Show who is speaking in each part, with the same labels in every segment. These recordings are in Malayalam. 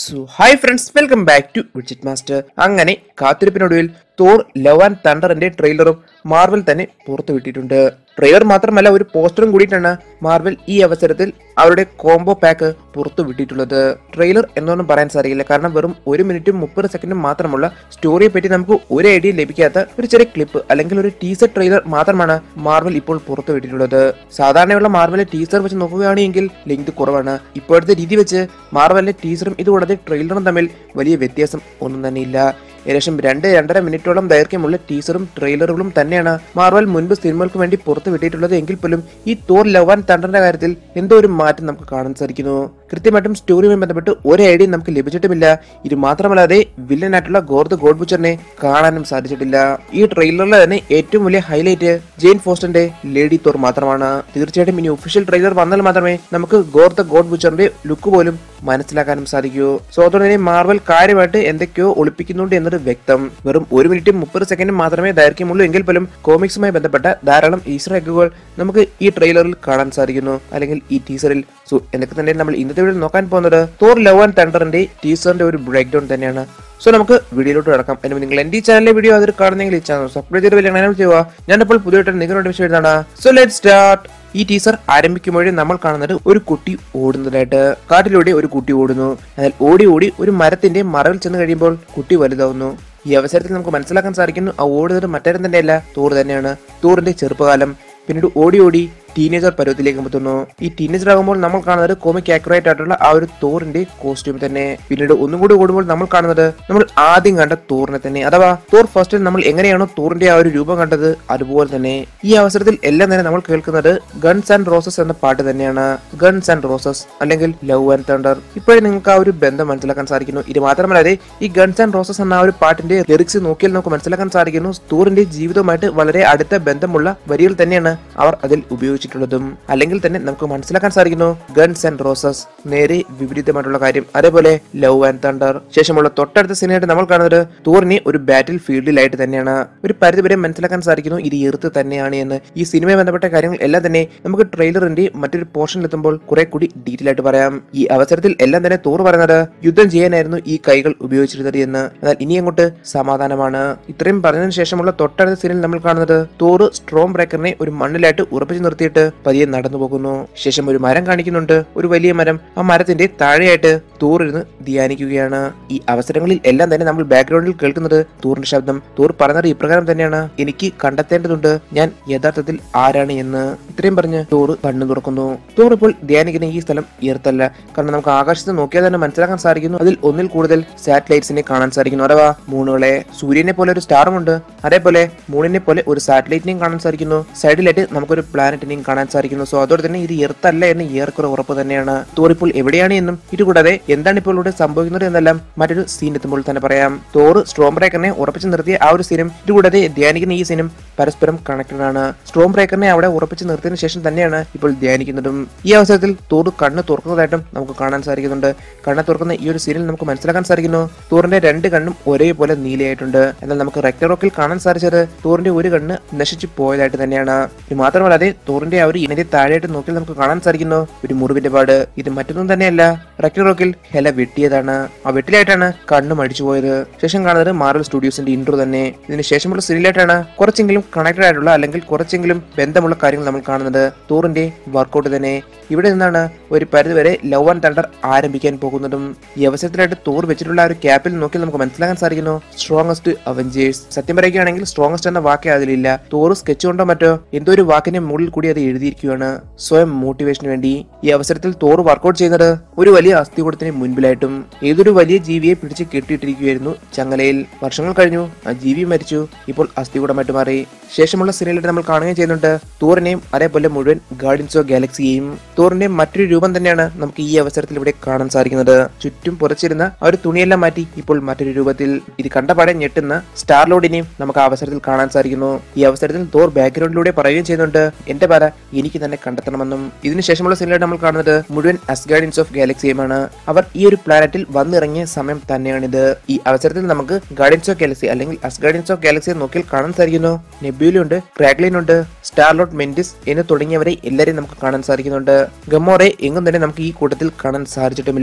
Speaker 1: so hi friends welcome back to widget master അങ്ങനെ കാത്തിരിപ്പിനൊടുവിൽ തോർ ലവ് ആൻഡ് തണ്ടറിന്റെ ട്രെയിലറും മാർവൽ തന്നെ പുറത്തുവിട്ടിട്ടുണ്ട് ട്രെയിലർ മാത്രമല്ല ഒരു പോസ്റ്ററും കൂടിയിട്ടാണ് മാർവൽ ഈ അവസരത്തിൽ അവരുടെ കോംബോ പാക്ക് പുറത്തുവിട്ടിട്ടുള്ളത് ട്രെയിലർ എന്നൊന്നും പറയാൻ സാധിക്കില്ല കാരണം വെറും ഒരു മിനിറ്റും മുപ്പത് സെക്കൻഡും മാത്രമുള്ള സ്റ്റോറിയെ പറ്റി നമുക്ക് ഒരു ഐഡിയ ലഭിക്കാത്ത ഒരു ചെറിയ ക്ലിപ്പ് അല്ലെങ്കിൽ ഒരു ടീസർ ട്രെയിലർ മാത്രമാണ് മാർവൽ ഇപ്പോൾ പുറത്തുവിട്ടിട്ടുള്ളത് സാധാരണയുള്ള മാർവലിലെ ടീസർ വെച്ച് നോക്കുകയാണെങ്കിൽ ലെങ്ത് കുറവാണ് ഇപ്പോഴത്തെ രീതി വെച്ച് മാർവലിലെ ടീസറും ഇതുകൂടാതെ ട്രെയിലറും തമ്മിൽ വലിയ വ്യത്യാസം ഒന്നും തന്നെ ഇല്ല ഏകദേശം രണ്ട് രണ്ടര മിനിറ്റോളം ദൈർഘ്യമുള്ള ടീസറും ട്രെയിലറുകളും തന്നെയാണ് മാർവൽ മുൻപ് സിനിമകൾക്ക് വേണ്ടി പുറത്തു വിട്ടിട്ടുള്ളത് എങ്കിൽ പോലും ഈ തോർ ലവ് ആൻഡ് തണ്ടറിന്റെ കാര്യത്തിൽ എന്തോ ഒരു മാറ്റം നമുക്ക് കാണാൻ സാധിക്കുന്നു കൃത്യമായിട്ടും സ്റ്റോറിയുമായി ബന്ധപ്പെട്ട് ഒരു ഐഡിയ നമുക്ക് ലഭിച്ചിട്ടുമില്ല ഇത് മാത്രമല്ലാതെ വില്ലനായിട്ടുള്ള ഗോർദ് ഗോഡ് ബുച്ചറിനെ കാണാനും സാധിച്ചിട്ടില്ല ഈ ട്രെയിലറിലെ തന്നെ ഏറ്റവും വലിയ ഹൈലൈറ്റ് ജെയിൻ ഫോസ്റ്റന്റെ ലേഡി തോർ മാത്രമാണ് തീർച്ചയായിട്ടും ഇനി ഒഫീഷ്യൽ ട്രെയിലർ വന്നാൽ മാത്രമേ നമുക്ക് ഗോർദ ഗോഡ് ബുച്ചറിന്റെ ലുക്ക് പോലും മനസ്സിലാക്കാനും സാധിക്കൂ സോ അതുകൊണ്ട് തന്നെ മാർവൽ കാര്യമായിട്ട് എന്തൊക്കെയോ ഒളിപ്പിക്കുന്നുണ്ട് എന്നത് വ്യക്തം വെറും ഒരു മിനിറ്റും മുപ്പത് സെക്കൻഡും മാത്രമേ ദൈർഘ്യമുള്ളൂ എങ്കിൽ പോലും കോമിക്സുമായി ബന്ധപ്പെട്ട ധാരാളം ഈസ്റ്റർ എഗുകൾ നമുക്ക് ഈ ട്രെയിലറിൽ കാണാൻ സാധിക്കുന്നു അല്ലെങ്കിൽ ഈ ടീസറിൽ സോ എന്നൊക്കെ തന്നെ നമ്മൾ ഇന്നത്തെ വീഡിയോ നോക്കാൻ പോകുന്നത് തോർ ലവ് ആൻഡ് തണ്ടറിന്റെ ടീസറിന്റെ ഒരു ബ്രേക്ക് ഡൗൺ തന്നെയാണ് സോ നമുക്ക് വീഡിയോയിലോട്ട് കിടക്കാം അതിന് നിങ്ങൾ എന്റെ ഈ ചാനലിലെ വീഡിയോ അതിൽ കാണുന്നെങ്കിൽ ഈ ചാനൽ സബ്സ്ക്രൈബ് ചെയ്ത് വലിയ അങ്ങനെ ചെയ്യുക ഞാനിപ്പോൾ പുതിയതായിട്ട് നിങ്ങളുടെ വിഷയം എഴുതാണ് സോ ലെറ്റ് സ്റ്റാർട്ട് ഈ ടീസർ ആരംഭിക്കുമ്പോഴേ നമ്മൾ കാണുന്നത് ഒരു കുട്ടി ഓടുന്നതായിട്ട് കാട്ടിലൂടെ ഒരു കുട്ടി ഓടുന്നു എന്നാൽ ഓടി ഓടി ഒരു മരത്തിന്റെ മറവിൽ ചെന്ന് കഴിയുമ്പോൾ കുട്ടി വലുതാവുന്നു ഈ അവസരത്തിൽ നമുക്ക് മനസ്സിലാക്കാൻ സാധിക്കുന്നു ആ ഓടുന്നത് മറ്റാരും തന്നെയല്ല തൂർ തന്നെയാണ് തൂറിന്റെ ചെറുപ്പകാലം പിന്നീട് ഓടി ഓടി ടീനേജർ പരുവത്തിലേക്ക് എത്തുന്നു ഈ ടീനേജർ ആകുമ്പോൾ നമ്മൾ കാണുന്നത് കോമിക് ആക്യുറേറ്റ് ആയിട്ടുള്ള ആ ഒരു തോറിന്റെ കോസ്റ്റ്യൂം തന്നെ പിന്നീട് ഒന്നും കൂടി ഓടുമ്പോൾ നമ്മൾ കാണുന്നത് നമ്മൾ ആദ്യം കണ്ട തോറിനെ തന്നെ അഥവാ തോർ ഫസ്റ്റിൽ നമ്മൾ എങ്ങനെയാണോ തോറിന്റെ ആ ഒരു രൂപം കണ്ടത് അതുപോലെ തന്നെ ഈ അവസരത്തിൽ എല്ലാം തന്നെ നമ്മൾ കേൾക്കുന്നത് ഗൺസ് ആൻഡ് റോസസ് എന്ന പാട്ട് തന്നെയാണ് ഗൺസ് ആൻഡ് റോസസ് അല്ലെങ്കിൽ ലവ് ആൻഡ് തണ്ടർ ഇപ്പോഴും നിങ്ങൾക്ക് ആ ഒരു ബന്ധം മനസ്സിലാക്കാൻ സാധിക്കുന്നു ഇത് മാത്രമല്ലാതെ ഈ ഗൺസ് ആൻഡ് റോസസ് എന്ന ആ ഒരു പാട്ടിന്റെ ലിറിക്സ് നോക്കിയാൽ നമുക്ക് മനസ്സിലാക്കാൻ സാധിക്കുന്നു തോറിന്റെ ജീവിതവുമായിട്ട് വളരെ അടുത്ത ബന്ധമുള്ള വരികൾ തന്നെയാണ് അവർ അതിൽ ഉപയോഗിച്ചിട്ടുള്ളതും അല്ലെങ്കിൽ തന്നെ നമുക്ക് മനസ്സിലാക്കാൻ സാധിക്കുന്നു ഗൺസ് ആൻഡ് റോസസ് നേരെ വിപരീതമായിട്ടുള്ള കാര്യം അതേപോലെ ലവ് ആൻഡ് തണ്ടർ ശേഷമുള്ള തൊട്ടടുത്ത സിനിമയായിട്ട് നമ്മൾ കാണുന്നത് തോറിനെ ഒരു ബാറ്റിൽ ഫീൽഡിലായിട്ട് തന്നെയാണ് ഒരു പരിധിവരെ മനസ്സിലാക്കാൻ സാധിക്കുന്നു ഇത് എർത്ത് തന്നെയാണ് എന്ന് ഈ സിനിമയെ ബന്ധപ്പെട്ട കാര്യങ്ങൾ എല്ലാം തന്നെ നമുക്ക് ട്രെയിലറിന്റെ മറ്റൊരു പോർഷനിൽ എത്തുമ്പോൾ കുറെ കൂടി ഡീറ്റെയിൽ ആയിട്ട് പറയാം ഈ അവസരത്തിൽ എല്ലാം തന്നെ തോറ് പറയുന്നത് യുദ്ധം ചെയ്യാനായിരുന്നു ഈ കൈകൾ ഉപയോഗിച്ചിരുന്നത് എന്ന് എന്നാൽ ഇനി അങ്ങോട്ട് സമാധാനമാണ് ഇത്രയും പറഞ്ഞതിന് ശേഷമുള്ള തൊട്ടടുത്ത സീനിൽ നമ്മൾ കാണുന്നത് തോറ് സ്ട്രോം ബ്രേക്കറിനെ ഒരു മണ്ണിലായിട്ട് ഉറപ്പിച്ചു നിർത്തിയിട്ട് പതിയെ നടന്നു പോകുന്നു ശേഷം ഒരു മരം കാണിക്കുന്നുണ്ട് ഒരു വലിയ മരം ആ മരത്തിന്റെ താഴെയായിട്ട് തൂറിരുന്ന് ധ്യാനിക്കുകയാണ് ഈ അവസരങ്ങളിൽ എല്ലാം തന്നെ നമ്മൾ ബാക്ക്ഗ്രൗണ്ടിൽ കേൾക്കുന്നത് തൂറിന്റെ ശബ്ദം തൂർ പറഞ്ഞത് ഇപ്രകാരം തന്നെയാണ് എനിക്ക് കണ്ടെത്തേണ്ടതുണ്ട് ഞാൻ യഥാർത്ഥത്തിൽ ആരാണ് എന്ന് ഇത്രയും പറഞ്ഞ് തൂർ കണ്ണു തുറക്കുന്നു തൂർ ഇപ്പോൾ ധ്യാനിക്കുന്ന ഈ സ്ഥലം ഉയർത്തല്ല കാരണം നമുക്ക് ആകാശത്ത് നോക്കിയാൽ തന്നെ മനസ്സിലാക്കാൻ സാധിക്കുന്നു അതിൽ ഒന്നിൽ കൂടുതൽ സാറ്റലൈറ്റ്സിനെ കാണാൻ സാധിക്കുന്നു അഥവാ മൂണുകളെ സൂര്യനെ പോലെ ഒരു സ്റ്റാറും ഉണ്ട് അതേപോലെ മൂണിനെ പോലെ ഒരു സാറ്റലൈറ്റിനെയും കാണാൻ സാധിക്കുന്നു സൈഡിലായിട്ട് നമുക്കൊരു പ്ലാനറ്റിനെയും കാണാൻ സാധിക്കുന്നു സോ അതോടെ തന്നെ ഇത് എർത്തല്ല എന്ന് ഏറെക്കുറെ ഉറപ്പ് തന്നെയാണ് തോർ ഇപ്പോൾ എവിടെയാണ് എന്നും ഇതുകൂടാതെ എന്താണ് ഇപ്പോൾ ഇവിടെ സംഭവിക്കുന്നത് എന്നെല്ലാം മറ്റൊരു സീൻ എത്തുമ്പോൾ തന്നെ പറയാം തോർ സ്ട്രോം ബ്രേക്കറിനെ ഉറപ്പിച്ചു നിർത്തിയ ആ ഒരു സീനും ഇതുകൂടാതെ ധ്യാനിക്കുന്ന ഈ സീനും പരസ്പരം കണക്റ്റഡ് ആണ് സ്ട്രോം ബ്രേക്കറിനെ അവിടെ ഉറപ്പിച്ചു നിർത്തിയതിനു ശേഷം തന്നെയാണ് ഇപ്പോൾ ധ്യാനിക്കുന്നതും ഈ അവസരത്തിൽ തോർ കണ്ണ് തുറക്കുന്നതായിട്ടും നമുക്ക് കാണാൻ സാധിക്കുന്നുണ്ട് കണ്ണ് തുറക്കുന്ന ഈ ഒരു സീനിൽ നമുക്ക് മനസ്സിലാക്കാൻ സാധിക്കുന്നു തോറിന്റെ രണ്ട് കണ്ണും ഒരേപോലെ നീലയായിട്ടുണ്ട് എന്നാൽ നമുക്ക് റെക്ടറോക്കിൽ കാണാൻ സാധിച്ചത് തോറിന്റെ ഒരു കണ്ണ് നശിച്ചു പോയതായിട്ട് തന്നെയാണ് ഇത് മാത്രമല്ലാതെ തോറിന്റെ ആ ഒരു ഇനത്തെ താഴെയായിട്ട് നോക്കിയാൽ നമുക്ക് കാണാൻ സാധിക്കുന്നു ഒരു മുറിവിന്റെ പാട് ഇത് മറ്റൊന്നും തന്നെയല്ല റെക്ടറോക്കിൽ ഹെല വെട്ടിയതാണ് ആ വെട്ടിലായിട്ടാണ് കണ്ണ് മടിച്ചു പോയത് ശേഷം കാണുന്നത് മാർവൽ സ്റ്റുഡിയോസിന്റെ ഇൻട്രോ തന്നെ ഇതിന് ശേഷമുള്ള സീരിയലായിട്ടാണ് കുറച്ചെങ്കിലും കണക്റ്റഡ് ആയിട്ടുള്ള അല്ലെങ്കിൽ കുറച്ചെങ്കിലും ബന്ധമുള്ള കാര്യങ്ങൾ നമ്മൾ കാണുന്നത് തോറിന്റെ വർക്കൗട്ട് തന്നെ ഇവിടെ നിന്നാണ് ഒരു പരിധിവരെ ലവ് ആൻഡ് തണ്ടർ ആരംഭിക്കാൻ പോകുന്നതും ഈ അവസരത്തിലായിട്ട് തോർ വെച്ചിട്ടുള്ള ആ ഒരു ക്യാപ്പിൽ നോക്കി നമുക്ക് മനസ്സിലാക്കാൻ സാധിക്കുന്നു സ്ട്രോങ്ങസ്റ്റ് അവഞ്ചേഴ്സ് സത്യം പറയുകയാണെങ്കിൽ സ്ട്രോങ്ങസ്റ്റ് എന്ന വാക്കേ അതിലില്ല തോർ സ്കെച്ച് കൊണ്ടോ മറ്റോ എന്തോ ഒരു വാക്കിന്റെ മുകളിൽ കൂടി അത് എഴുതിയിരിക്കുകയാണ് സ്വയം മോട്ടിവേഷന് വേണ്ടി ഈ അവസരത്തിൽ തോർ വർക്കൗട്ട് ചെയ്യുന്നത് ഒരു വലിയ അസ്ഥികൂടത്തിന് മുൻപിലായിട്ടും ഏതൊരു വലിയ ജീവിയെ പിടിച്ച് കെട്ടിയിട്ടിരിക്കുകയായിരുന്നു ചങ്ങലയിൽ വർഷങ്ങൾ കഴിഞ്ഞു ആ ജീവി മരിച്ചു ഇപ്പോൾ അസ്ഥികൂടമായിട്ട് മാറി ശേഷമുള്ള സീനിലായിട്ട് നമ്മൾ കാണുകയും ചെയ്യുന്നുണ്ട് തോറിനെയും അതേപോലെ മുഴുവൻ ഗാർഡിയൻസ് ഓഫ് ഗാലക്സിയെയും തോറിന്റെ മറ്റൊരു രൂപം തന്നെയാണ് നമുക്ക് ഈ അവസരത്തിൽ ഇവിടെ കാണാൻ സാധിക്കുന്നത് ചുറ്റും പുറച്ചിരുന്ന ആ ഒരു തുണിയെല്ലാം മാറ്റി ഇപ്പോൾ മറ്റൊരു രൂപത്തിൽ ഇത് കണ്ടപാടെ ഞെട്ടുന്ന സ്റ്റാർ ലോഡിനെയും നമുക്ക് ആ അവസരത്തിൽ കാണാൻ സാധിക്കുന്നു ഈ അവസരത്തിൽ തോർ ബാക്ക്ഗ്രൗണ്ടിലൂടെ പറയുകയും ചെയ്യുന്നുണ്ട് എന്റെ പാല എനിക്ക് തന്നെ കണ്ടെത്തണമെന്നും ഇതിനുശേഷമുള്ള സീനിലായിട്ട് നമ്മൾ കാണുന്നത് മുഴുവൻ അസ്ഗാർഡിയൻസ് ഓഫ് ഗാലക്സിയുമാണ് അവർ ഈ ഒരു പ്ലാനറ്റിൽ വന്നിറങ്ങിയ സമയം തന്നെയാണിത് ഈ അവസരത്തിൽ നമുക്ക് ഗാർഡിയൻസ് ഓഫ് ഗാലക്സി അല്ലെങ്കിൽ അസ്ഗാർഡിയൻസ് ഓഫ് ഗാലക്സിയെ നോക്കിയാൽ കാണാൻ സാധിക്കുന്നു നെബ്യൂലുണ്ട് ക്രാഗ്ലിൻ ഉണ്ട് സ്റ്റാർലോട്ട് മെന്റിസ് എന്ന് തുടങ്ങിയവരെ എല്ലാവരെയും നമുക്ക് കാണാൻ സാധിക്കുന്നുണ്ട് ഗമോറെ എങ്ങും തന്നെ നമുക്ക് ഈ കൂട്ടത്തിൽ കാണാൻ സാധിച്ചിട്ടുമില്ല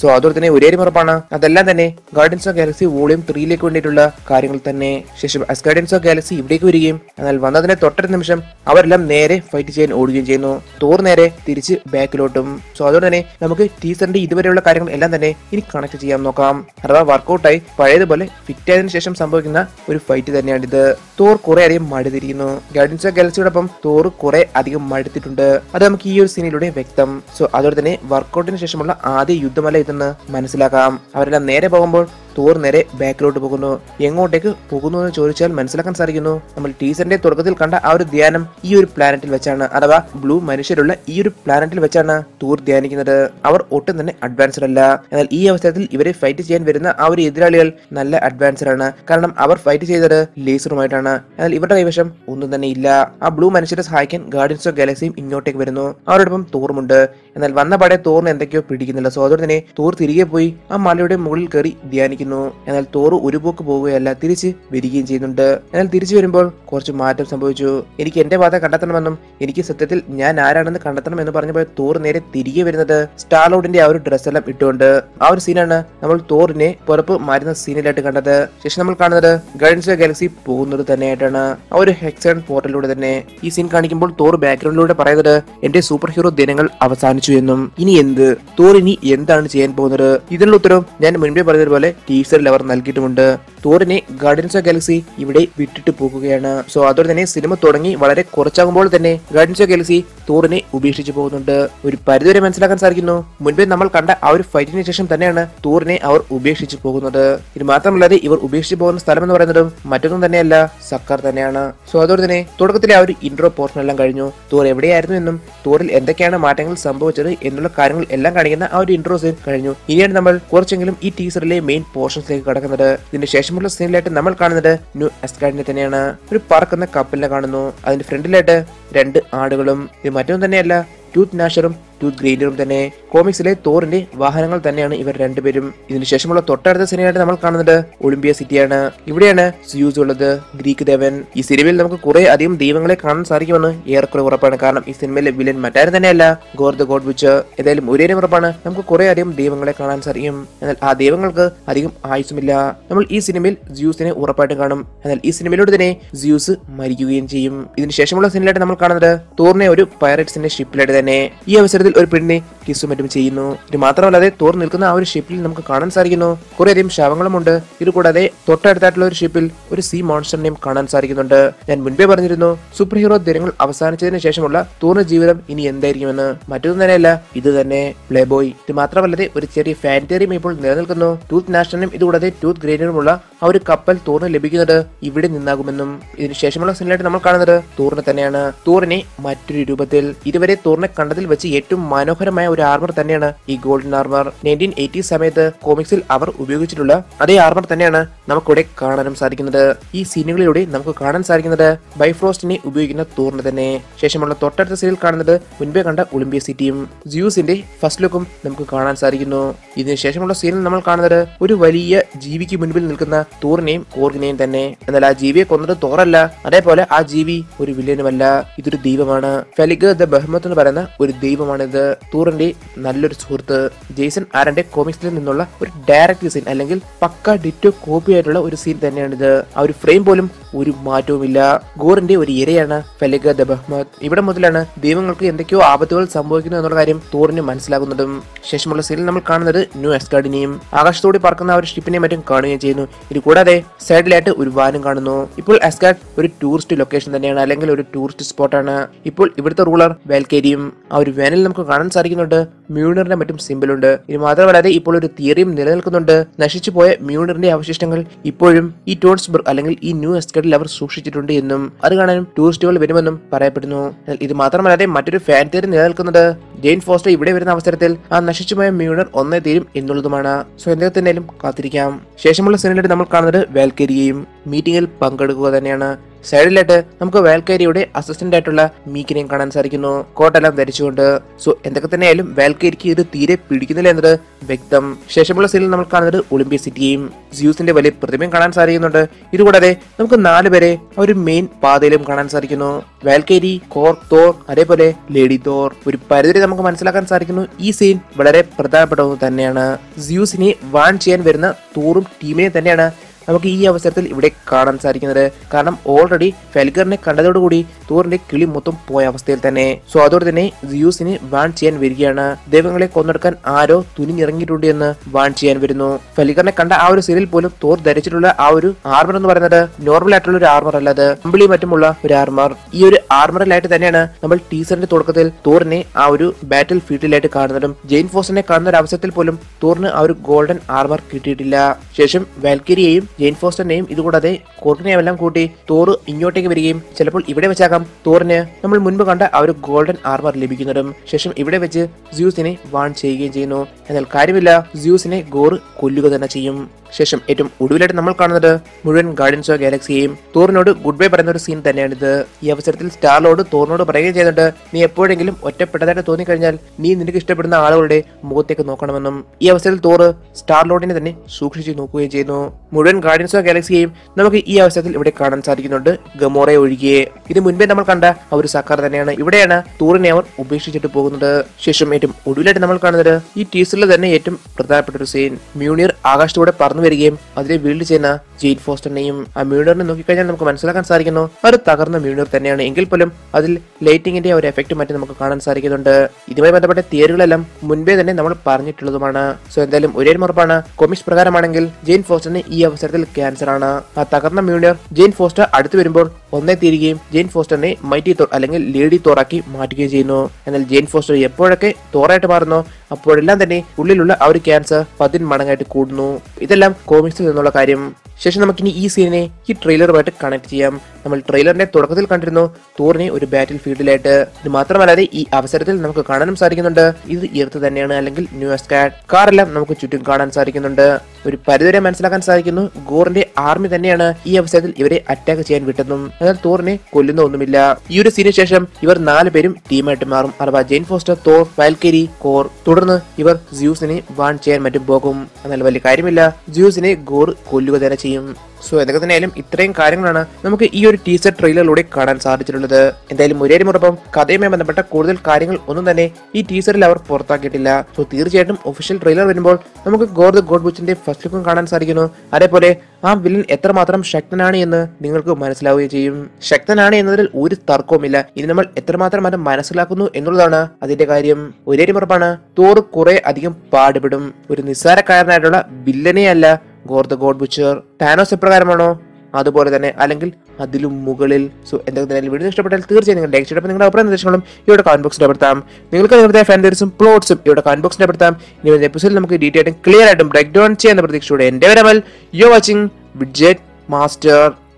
Speaker 1: സോ അതുപോലെ തന്നെ ഒരേ ഒരു ഉറപ്പാണ് അതെല്ലാം തന്നെ ഗാർഡൻസ് ഓഫ് ഗാലക്സി വോളിയം ത്രീയിലേക്ക് വേണ്ടിയിട്ടുള്ള കാര്യങ്ങൾ തന്നെ ശേഷം ഗാർഡൻസ് ഓഫ് ഗാലക്സി ഇവിടേക്ക് വരികയും എന്നാൽ വന്നതിന്റെ തൊട്ടടുത്ത നിമിഷം അവരെല്ലാം നേരെ ഫൈറ്റ് ചെയ്യാൻ ഓടുകയും ചെയ്യുന്നു തോർ നേരെ തിരിച്ച് ബാക്കിലോട്ടും സോ അതുകൊണ്ട് തന്നെ നമുക്ക് ടീസറിന്റെ ഇതുവരെയുള്ള കാര്യങ്ങൾ എല്ലാം തന്നെ ഇനി കണക്ട് ചെയ്യാൻ നോക്കാം അഥവാ വർക്കൗട്ടായി പഴയതുപോലെ ഫിറ്റ് ആയതിനു ശേഷം സംഭവിക്കുന്ന ഒരു ഫൈറ്റ് തന്നെയാണിത് തോർ കുറെ അധികം മടുത്തിരിക്കുന്നു ഗാർഡൻസ് ഓഫ് ഗാലക്സിയോടൊപ്പം തോർ കുറെ അധികം മടുത്തിട്ടുണ്ട് അത് നമുക്ക് ഈ ഒരു സീനിലൂടെ വ്യക്തം സോ അതുപോലെ തന്നെ വർക്കൗട്ടിന് ശേഷമുള്ള ആദ്യ യുദ്ധമല്ല ഇതെന്ന് മനസ്സിലാക്കാം അവരെല്ലാം നേരെ പോകുമ്പോൾ തോർ നേരെ ബാക്കിലോട്ട് പോകുന്നു എങ്ങോട്ടേക്ക് പോകുന്നു എന്ന് ചോദിച്ചാൽ മനസ്സിലാക്കാൻ സാധിക്കുന്നു നമ്മൾ ടീസറിന്റെ തുടക്കത്തിൽ കണ്ട ആ ഒരു ധ്യാനം ഈ ഒരു പ്ലാനറ്റിൽ വെച്ചാണ് അഥവാ ബ്ലൂ മനുഷ്യരുള്ള ഈ ഒരു പ്ലാനറ്റിൽ വെച്ചാണ് തോർ ധ്യാനിക്കുന്നത് അവർ ഒട്ടും തന്നെ അഡ്വാൻസ്ഡ് അല്ല എന്നാൽ ഈ അവസരത്തിൽ ഇവരെ ഫൈറ്റ് ചെയ്യാൻ വരുന്ന ആ ഒരു എതിരാളികൾ നല്ല അഡ്വാൻസ്ഡ് ആണ് കാരണം അവർ ഫൈറ്റ് ചെയ്തത് ലേസറുമായിട്ടാണ് എന്നാൽ ഇവരുടെ കൈവശം ഒന്നും തന്നെ ഇല്ല ആ ബ്ലൂ മനുഷ്യരെ സഹായിക്കാൻ ഗാർഡിയൻസ് ഓഫ് ഗാലക്സിയും ഇങ്ങോട്ടേക്ക് വരുന്നു അവരോടൊപ്പം തോറുമുണ്ട് എന്നാൽ വന്ന പാടെ തോറിന് എന്തൊക്കെയോ പിടിക്കുന്നില്ല സോ അതുകൊണ്ട് തന്നെ തോർ തിരികെ പോയി ആ മലയുടെ മുകളിൽ കയറി ധ്യാനിക്കുന്നു എന്നാൽ തോറ് ഒരു പോക്ക് പോവുകയല്ല തിരിച്ച് വരികയും ചെയ്യുന്നുണ്ട് എന്നാൽ തിരിച്ചു വരുമ്പോൾ കുറച്ച് മാറ്റം സംഭവിച്ചു എനിക്ക് എന്റെ പാത കണ്ടെത്തണമെന്നും എനിക്ക് സത്യത്തിൽ ഞാൻ ആരാണെന്ന് കണ്ടെത്തണമെന്ന് പറഞ്ഞപ്പോൾ തോർ നേരെ തിരികെ വരുന്നത് സ്റ്റാർലോഡിന്റെ ആ ഒരു ഡ്രസ് എല്ലാം ഇട്ടുകൊണ്ട് ആ ഒരു സീനാണ് നമ്മൾ തോറിനെ പുറപ്പ് മാറ്റുന്ന സീനിലായിട്ട് കണ്ടത് ശേഷം നമ്മൾ കാണുന്നത് ഗൈഡൻസ് ഗാലക്സി പോകുന്നത് തന്നെയായിട്ടാണ് ആ ഒരു ഹെക്സൺ പോർട്ടലിലൂടെ തന്നെ ഈ സീൻ കാണിക്കുമ്പോൾ തോർ ബാക്ക്ഗ്രൗണ്ടിലൂടെ പറയുന്നത് എന്റെ സൂപ്പർ ഹീറോ ദിനങ്ങൾ അവസാനിച്ചു എന്നും ഇനി എന്ത് തോർ ഇനി എന്താണ് ചെയ്യാൻ പോകുന്നത് ഇതിനുള്ള ഉത്തരവും ഞാൻ മുൻപേ പറഞ്ഞതുപോലെ ടീസറിൽ അവർ നൽകിയിട്ടുമുണ്ട് തോറിനെ ഗാർഡിയൻസ് ഓഫ് ഗാലക്സി ഇവിടെ വിട്ടിട്ട് പോകുകയാണ് സോ അതോടെ തന്നെ സിനിമ തുടങ്ങി വളരെ കുറച്ചാകുമ്പോൾ തന്നെ ഗാർഡിയൻസ് ഓഫ് ഗാലക്സി തോറിനെ ഉപേക്ഷിച്ചു പോകുന്നുണ്ട് ഒരു പരിധിവരെ മനസ്സിലാക്കാൻ സാധിക്കുന്നു മുൻപേ നമ്മൾ കണ്ട ആ ഒരു ഫൈറ്റിന് ശേഷം തന്നെയാണ് തോറിനെ അവർ ഉപേക്ഷിച്ചു പോകുന്നത് ഇത് മാത്രമല്ലാതെ ഇവർ ഉപേക്ഷിച്ചു പോകുന്ന സ്ഥലം എന്ന് പറയുന്നതും മറ്റൊന്നും തന്നെയല്ല സർക്കാർ തന്നെയാണ് സോ അതോടെ തന്നെ തുടക്കത്തിലെ ആ ഒരു ഇൻട്രോ പോർഷൻ എല്ലാം കഴിഞ്ഞു തോർ എവിടെയായിരുന്നു എന്നും തോറിൽ എന്തൊക്കെയാണ് മാറ്റങ്ങൾ സംഭവിച്ചത് എന്നുള്ള കാര്യങ്ങൾ എല്ലാം കാണിക്കുന്ന ആ ഒരു ഇൻട്രോ സീൻ കഴിഞ്ഞു ഇനിയാണ് നമ്മൾ കുറച്ചെങ്കിലും ഈ ടീസറിലെ മെയിൻ പോർഷൻസിലേക്ക് കടക്കുന്നത് ഇതിന് ശേഷമുള്ള സീനിലായിട്ട് നമ്മൾ കാണുന്നത് ന്യൂ എസ്കാഡിനെ തന്നെയാണ് ഒരു പറക്കുന്ന കപ്പലിനെ കാണുന്നു അതിന്റെ ഫ്രണ്ടിലായിട്ട് രണ്ട് ആടുകളും ഇത് മറ്റൊന്നും തന്നെയല്ല ടൂത്ത് നാഷറും ടൂത്ത് ഗ്രൈൻഡറും തന്നെ കോമിക്സിലെ തോറിന്റെ വാഹനങ്ങൾ തന്നെയാണ് ഇവർ രണ്ടുപേരും ഇതിനുശേഷമുള്ള തൊട്ടടുത്ത സിനിമയായിട്ട് നമ്മൾ കാണുന്നത് ഒളിമ്പിയ സിറ്റിയാണ് ഇവിടെയാണ് സ്യൂസ് ഉള്ളത് ഗ്രീക്ക് ദേവൻ ഈ സിനിമയിൽ നമുക്ക് കുറെ അധികം ദൈവങ്ങളെ കാണാൻ സാധിക്കുമെന്ന് ഏറെക്കുറെ ഉറപ്പാണ് കാരണം ഈ സിനിമയിലെ വില്ലൻ മറ്റാരും തന്നെയല്ല ഗോർ ദ ഗോഡ് വിച്ച് ഏതായാലും ഒരേ ഒരു ഉറപ്പാണ് നമുക്ക് കുറെ അധികം ദൈവങ്ങളെ കാണാൻ സാധിക്കും എന്നാൽ ആ ദൈവങ്ങൾക്ക് അധികം ആയുസുമില്ല നമ്മൾ ഈ സിനിമയിൽ ജ്യൂസിനെ ഉറപ്പായിട്ടും കാണും എന്നാൽ ഈ സിനിമയിലൂടെ തന്നെ ജ്യൂസ് മരിക്കുകയും ചെയ്യും ഇതിന് ശേഷമുള്ള സിനിമയിലായിട്ട് നമ്മൾ കാണുന്നത് തോറിനെ ഒരു പൈററ്റ്സിന്റെ ഷിപ്പിലായിട്ട് തന്നെ ഈ അവസരത്തിൽ ഒരു പെണ്ണിനെ കിസ്സും മറ്റും ചെയ്യുന്നു ഇത് മാത്രമല്ലാതെ തോർ നിൽക്കുന്ന ആ ഒരു ഷിപ്പിൽ നമുക്ക് കാണാൻ സാധിക്കുന്നു കുറേയധികം ശവങ്ങളുമുണ്ട് ഇത് കൂടാതെ തൊട്ടടുത്തായിട്ടുള്ള ഒരു ഷിപ്പിൽ ഒരു സീ മോൺസ്റ്ററിനെയും കാണാൻ സാധിക്കുന്നുണ്ട് ഞാൻ മുൻപേ പറഞ്ഞിരുന്നു സൂപ്പർ ഹീറോ ദിനങ്ങൾ അവസാനിച്ചതിന് ശേഷമുള്ള തോറിന്റെ ജീവിതം ഇനി എന്തായിരിക്കുമെന്ന് മറ്റൊന്നും തന്നെയല്ല ഇത് തന്നെ പ്ലേ ബോയ് ഇത് മാത്രമല്ലാതെ ഒരു ചെറിയ ഫാൻറ്ററിയും ഇപ്പോൾ നിലനിൽക്കുന്നു ടൂത്ത് നാഷണലും ഇതുകൂടാതെ ടൂത്ത് ഗ്രേനറുമുള്ള ആ ഒരു കപ്പൽ തോറിന് ലഭിക്കുന്നത് ഇവിടെ നിന്നാകുമെന്നും ഇതിന് ശേഷമുള്ള സീനിലായിട്ട് നമ്മൾ കാണുന്നത് തോറിനെ തന്നെയാണ് തോറിനെ മറ്റൊരു രൂപത്തിൽ ഇതുവരെ തോറിനെ കണ്ടതിൽ വെച്ച് ഏറ്റവും മനോഹരമായ ഒരു ആർമർ തന്നെയാണ് ഈ ഗോൾഡൻ ആർമർ നയൻറ്റീൻ എയ്റ്റി സമയത്ത് കോമിക്സിൽ അവർ ഉപയോഗിച്ചിട്ടുള്ള അതേ ആർമർ തന്നെയാണ് നമുക്കിവിടെ കാണാനും സാധിക്കുന്നത് ഈ സീനുകളിലൂടെ നമുക്ക് കാണാൻ സാധിക്കുന്നത് ബൈഫ്രോസ്റ്റിനെ ഉപയോഗിക്കുന്ന തോറിന് തന്നെ ശേഷമുള്ള തൊട്ടടുത്ത സീനിൽ കാണുന്നത് മുൻപേ കണ്ട ഒളിമ്പിയ സിറ്റിയും ജ്യൂസിന്റെ ഫസ്റ്റ് ലുക്കും നമുക്ക് കാണാൻ സാധിക്കുന്നു ഇതിന് ശേഷമുള്ള സീനിൽ നമ്മൾ കാണുന്നത് ഒരു വലിയ ജീവിക്ക് മുൻപിൽ നിൽക്കുന്ന തോറിനെയും കോർഗിനെയും തന്നെ എന്നാൽ ആ ജീവിയെ കൊന്നത് തോറല്ല അതേപോലെ ആ ജീവി ഒരു വില്ലനുമല്ല ഇതൊരു ദൈവമാണ് ഫെലിഗ് ദ ബഹ്മത്ത് എന്ന് പറയുന്ന ഒരു ദൈവമാണിത് തൂറിന്റെ നല്ലൊരു സുഹൃത്ത് ജെയ്സൺ ആരന്റെ കോമിക്സിൽ നിന്നുള്ള ഒരു ഡയറക്റ്റ് സീൻ അല്ലെങ്കിൽ പക്ക ഡിറ്റോ കോപ്പി ആയിട്ടുള്ള ഒരു സീൻ തന്നെയാണിത് ആ ഒരു ഫ്രെയിം പോലും ഒരു മാറ്റവുമില്ല ഗോറിന്റെ ഒരു ഇരയാണ് ഫെലിഗ് ദ ബഹ്മത് ഇവിടെ മുതലാണ് ദൈവങ്ങൾക്ക് എന്തൊക്കെയോ ആപത്തുകൾ സംഭവിക്കുന്നു എന്നുള്ള കാര്യം തോറിന് മനസ്സിലാകുന്നതും ശേഷമുള്ള സീനിൽ നമ്മൾ കാണുന്നത് ന്യൂ എസ്കാർഡിനെയും ആകാശത്തോടെ പറക്കുന്ന ആ ഒരു ഷിപ്പിനെയും മറ്റും കാണുകയും ചെയ്യുന്നു ഇത് കൂടാതെ സൈഡിലായിട്ട് ഒരു വാനും കാണുന്നു ഇപ്പോൾ എസ്കാർഡ് ഒരു ടൂറിസ്റ്റ് ലൊക്കേഷൻ തന്നെയാണ് അല്ലെങ്കിൽ ഒരു ടൂറിസ്റ്റ് സ്പോട്ടാണ് ഇപ്പോൾ ഇവിടുത്തെ റൂളർ വാൽക്കേരിയും ആ ഒരു വാനിൽ നമുക്ക് കാണാൻ സാധിക്കുന്നുണ്ട് മ്യൂണറിന്റെ മറ്റും സിമ്പിൾ ഉണ്ട് ഇത് മാത്രമല്ലാതെ ഇപ്പോൾ ഒരു തിയറിയും നിലനിൽക്കുന്നുണ്ട് നശിച്ചു പോയ മ്യൂണറിന്റെ അവശിഷ്ടങ്ങൾ ഇപ്പോഴും ഈ ടോൺസ്ബർഗ് അല്ലെങ്കിൽ ഈ ന്യൂ എസ്കേഡിൽ അവർ സൂക്ഷിച്ചിട്ടുണ്ട് എന്നും അത് കാണാനും ടൂറിസ്റ്റുകൾ വരുമെന്നും പറയപ്പെടുന്നു എന്നാൽ ഇത് മാത്രമല്ലാതെ മറ്റൊരു ഫാൻ തിയറി നിലനിൽക്കുന്നത് ജെയിൻ ഫോസ്റ്റർ ഇവിടെ വരുന്ന അവസരത്തിൽ ആ നശിച്ചുപോയ മ്യൂണർ ഒന്നേ തീരും എന്നുള്ളതുമാണ് സോ എന്തൊക്കെ കാത്തിരിക്കാം ശേഷമുള്ള സിനിമയിൽ നമ്മൾ കാണുന്നത് വാൽക്കരിയെയും മീറ്റിംഗിൽ പങ്കെടുക്കുക തന്നെയാണ് സൈഡിലായിട്ട് നമുക്ക് വാൽക്കേരിയുടെ അസിസ്റ്റന്റ് ആയിട്ടുള്ള മീക്കിനെയും കാണാൻ സാധിക്കുന്നു കോട്ടെല്ലാം ധരിച്ചുകൊണ്ട് സോ എന്തൊക്കെ തന്നെയായാലും വാൽക്കേരിക്ക് ഇത് തീരെ പിടിക്കുന്നില്ല എന്നത് വ്യക്തം ശേഷമുള്ള സീനിൽ നമ്മൾ കാണുന്നത് ഒളിമ്പിയ സിറ്റിയും സ്യൂസിന്റെ വലിയ പ്രതിമയും കാണാൻ സാധിക്കുന്നുണ്ട് ഇതുകൂടാതെ നമുക്ക് നാല് പേരെ ആ ഒരു മെയിൻ പാതയിലും കാണാൻ സാധിക്കുന്നു വാൽക്കേരി കോർ തോർ അതേപോലെ ലേഡി തോർ ഒരു പരിധി നമുക്ക് മനസ്സിലാക്കാൻ സാധിക്കുന്നു ഈ സീൻ വളരെ പ്രധാനപ്പെട്ട ഒന്ന് തന്നെയാണ് സ്യൂസിനെ വാൺ ചെയ്യാൻ വരുന്ന തോറും ടീമിനെ തന്നെയാണ് നമുക്ക് ഈ അവസരത്തിൽ ഇവിടെ കാണാൻ സാധിക്കുന്നത് കാരണം ഓൾറെഡി ഫെൽഗറിനെ കണ്ടതോടുകൂടി തോറിന്റെ കിളി മൊത്തം പോയ അവസ്ഥയിൽ തന്നെ സോ അതോടെ തന്നെ സിയൂസിനെ വാൺ ചെയ്യാൻ വരികയാണ് ദൈവങ്ങളെ കൊന്നെടുക്കാൻ ആരോ തുനിഞ്ഞിറങ്ങിയിട്ടുണ്ട് എന്ന് വാൺ ചെയ്യാൻ വരുന്നു ഫെലിഗറിനെ കണ്ട ആ ഒരു സീരിയൽ പോലും തോർ ധരിച്ചിട്ടുള്ള ആ ഒരു ആർമർ എന്ന് പറയുന്നത് നോർമൽ ആയിട്ടുള്ള ഒരു ആർമർ അല്ലാതെ കമ്പിളി മറ്റുമുള്ള ഒരു ആർമർ ഈ ഒരു ആർമറിലായിട്ട് തന്നെയാണ് നമ്മൾ ടീസറിന്റെ തുടക്കത്തിൽ തോറിനെ ആ ഒരു ബാറ്റിൽ ഫീൽഡിലായിട്ട് കാണുന്നതും ജെയിൻ ഫോസിനെ കാണുന്ന ഒരു അവസരത്തിൽ പോലും തോറിന് ആ ഒരു ഗോൾഡൻ ആർമർ കിട്ടിയിട്ടില്ല ശേഷം വാൽക്കിരിയെയും ജെയിൻ ഫോസ്റ്ററിനെയും ഇതുകൂടാതെ കോർക്കിനെയും എല്ലാം കൂട്ടി തോറ് ഇങ്ങോട്ടേക്ക് വരികയും ചിലപ്പോൾ ഇവിടെ വെച്ചാകാം തോറിന് നമ്മൾ മുൻപ് കണ്ട ആ ഒരു ഗോൾഡൻ ആർമർ ലഭിക്കുന്നതും ശേഷം ഇവിടെ വെച്ച് സ്യൂസിനെ വാൺ ചെയ്യുകയും ചെയ്യുന്നു എന്നാൽ കാര്യമില്ല സ്യൂസിനെ ഗോർ കൊല്ലുക തന്നെ ചെയ്യും ശേഷം ഏറ്റവും ഒടുവിലായിട്ട് നമ്മൾ കാണുന്നത് മുഴുവൻ ഗാർഡിയൻസ് ഓഫ് ഗാലക്സിയെയും തോറിനോട് ഗുഡ് ബൈ പറയുന്ന ഒരു സീൻ തന്നെയാണിത് ഈ അവസരത്തിൽ സ്റ്റാറിനോട് തോറിനോട് പറയുകയും ചെയ്യുന്നുണ്ട് നീ എപ്പോഴെങ്കിലും ഒറ്റപ്പെട്ടതായിട്ട് തോന്നിക്കഴിഞ്ഞാൽ നീ നിനക്ക് ഇഷ്ടപ്പെടുന്ന ആളുകളുടെ മുഖത്തേക്ക് നോക്കണമെന്നും ഈ അവസരത്തിൽ തോറ് സ്റ്റാർ ലോഡിനെ തന്നെ സൂക്ഷിച്ചു നോക്കുകയും ചെയ്യുന്നു മുഴുവൻ ഗാർഡിയൻസ് ഓഫ് ഗാലക്സിയെയും നമുക്ക് ഈ അവസരത്തിൽ ഇവിടെ കാണാൻ സാധിക്കുന്നുണ്ട് ഗമോറെ ഒഴികെ ഇത് മുൻപേ നമ്മൾ കണ്ട ആ ഒരു സക്കാർ തന്നെയാണ് ഇവിടെയാണ് തോറിനെ അവർ ഉപേക്ഷിച്ചിട്ട് പോകുന്നത് ശേഷം ഏറ്റവും ഒടുവിലായിട്ട് നമ്മൾ കാണുന്നത് ഈ ടീസറിൽ തന്നെ ഏറ്റവും പ്രധാനപ്പെട്ട ഒരു സീൻ മ്യൂണിയർ ആകാശത്തൂടെ പറന്നു വരികയും അതിനെ വീൽഡ് ചെയ്യുന്ന ജെയിൻ ഫോസ്റ്ററിനെയും ആ മ്യൂണിയറിനെ നോക്കിക്കഴിഞ്ഞാൽ നമുക്ക് മനസ്സിലാക്കാൻ സാധിക്കുന്നു അത് തകർന്ന മ്യൂണിയർ തന്നെയാണ് എങ്കിൽ പോലും അതിൽ ലൈറ്റിംഗിന്റെ ഒരു എഫക്റ്റ് മറ്റും നമുക്ക് കാണാൻ സാധിക്കുന്നുണ്ട് ഇതുമായി ബന്ധപ്പെട്ട തിയറികളെല്ലാം മുൻപേ തന്നെ നമ്മൾ പറഞ്ഞിട്ടുള്ളതുമാണ് സോ എന്തായാലും ഒരേ ഉറപ്പാണ് കൊമിക്സ് പ്രകാരമാണെങ്കിൽ ജെയിൻ ഫോസ്റ്ററിന് ഈ അവസരത്തിൽ ക്യാൻസർ ആണ് ആ തകർന്ന മ്യൂണിയർ ജെയിൻ ഫോസ്റ്റർ അടുത്ത് വരുമ്പോൾ ഒന്നേ തീരുകയും ജെയിൻ ഫോസ്റ്ററിനെ മൈറ്റി തോർ അല്ലെങ്കിൽ ലേഡി തോറാക്കി മാറ്റുകയും ചെയ്യുന്നു എന്നാൽ ജെയിൻ ഫോസ്റ്റർ എപ്പോഴൊക്കെ തോറായിട്ട് മാറുന്നു അപ്പോഴെല്ലാം തന്നെ ഉള്ളിലുള്ള ആ ഒരു ക്യാൻസർ പതിന് മടങ്ങായിട്ട് കൂടുന്നു ഇതെല്ലാം കോമിക്സിൽ നിന്നുള്ള കാര്യം ശേഷം നമുക്കിനി ഈ സീനിനെ ഈ ട്രെയിലറുമായിട്ട് കണക്ട് ചെയ്യാം നമ്മൾ ട്രെയിലറിന്റെ തുടക്കത്തിൽ കണ്ടിരുന്നു തോറിനെ ഒരു ബാറ്റിൽ ഫീൽഡിലായിട്ട് ഇത് മാത്രമല്ലാതെ ഈ അവസരത്തിൽ നമുക്ക് കാണാനും സാധിക്കുന്നുണ്ട് ഇത് ഇർത്ത് തന്നെയാണ് അല്ലെങ്കിൽ ന്യൂ എസ്കാഡ് കാറെല്ലാം നമുക്ക് ചുറ്റും കാണാൻ സാധിക്കുന്നുണ്ട് ഒരു പരിധിവരെ മനസ്സിലാക്കാൻ സാധിക്കുന്നു ഗോറിന്റെ ആർമി തന്നെയാണ് ഈ അവസരത്തിൽ ഇവരെ അറ്റാക്ക് ചെയ്യാൻ വിട്ടെന്നും എന്നാൽ തോറിനെ കൊല്ലുന്ന ഒന്നുമില്ല ഈ ഒരു സീനിന് ശേഷം ഇവർ നാല് പേരും ടീമായിട്ട് മാറും അഥവാ Jane Foster Thor Valkyrie Korg തുടർന്ന് ഇവർ ജ്യൂസിനെ വാൺ ചെയ്യാൻ മറ്റും പോകും എന്നാൽ വലിയ കാര്യമില്ല ജ്യൂസിനെ ഗോർ കൊല്ലുക തന്നെ ചെയ്യും സോ എന്തൊക്കെ തന്നെയായാലും ഇത്രയും കാര്യങ്ങളാണ് നമുക്ക് ഈ ഒരു ടീസർ ട്രെയിലറിലൂടെ കാണാൻ സാധിച്ചിട്ടുള്ളത് എന്തായാലും ഒരേ മുറപ്പം കഥയുമായി ബന്ധപ്പെട്ട കൂടുതൽ കാര്യങ്ങൾ ഒന്നും തന്നെ ഈ ടീസറിൽ അവർ പുറത്താക്കിയിട്ടില്ല സോ തീർച്ചയായിട്ടും ഒഫീഷ്യൽ ട്രെയിലർ വരുമ്പോൾ നമുക്ക് ഗോർ ദ ഗോഡ് ബുച്ചിന്റെ ഫസ്റ്റ് ലുക്കും കാണാൻ സാധിക്കുന്നു അതേപോലെ ആ വില്ലൻ എത്രമാത്രം ശക്തനാണ് എന്ന് നിങ്ങൾക്ക് മനസ്സിലാവുകയും ചെയ്യും ശക്തനാണ് എന്നതിൽ ഒരു തർക്കവുമില്ല ഇനി നമ്മൾ എത്രമാത്രം അത് മനസ്സിലാക്കുന്നു എന്നുള്ളതാണ് അതിന്റെ കാര്യം ഒരേ ഉറപ്പാണ് തോറ് കുറെ അധികം പാടുപെടും ഒരു നിസ്സാരക്കാരനായിട്ടുള്ള വില്ലനെ അല്ല Gorr the God Butcher Thanos എപ്രകാരമാണോ അതുപോലെ തന്നെ അല്ലെങ്കിൽ അതിലും മുകളിൽ സോ എന്തൊക്കെ തന്നെ വീഡിയോ ഇഷ്ടപ്പെട്ടാൽ തീർച്ചയായും നിങ്ങൾ ലൈക്ക് ചെയ്യണം നിങ്ങളുടെ അഭിപ്രായ നിർദ്ദേശങ്ങളും ഇവിടെ കമന്റ് ബോക്സിൽ പെടുത്താം നിങ്ങൾക്ക് നിങ്ങളുടെ ഫാൻഡേഴ്സും പ്ലോട്ട്സും ഇവിടെ കമന്റ് ബോക്സിൽ പെടുത്താം ഇനി വരുന്ന എപ്പിസോഡിൽ നമുക്ക് ഡീറ്റെയിൽ ആയിട്ടും ക്ലിയർ ആയിട്ടും ബ്രേക്ക് ഡൗൺ ചെയ്യുന്ന പ്രതീക്ഷയോടെ എന്റെ വരമൽ യു വാച്ചിങ് ബിഡ്ജറ്റ് മാസ്റ്റർ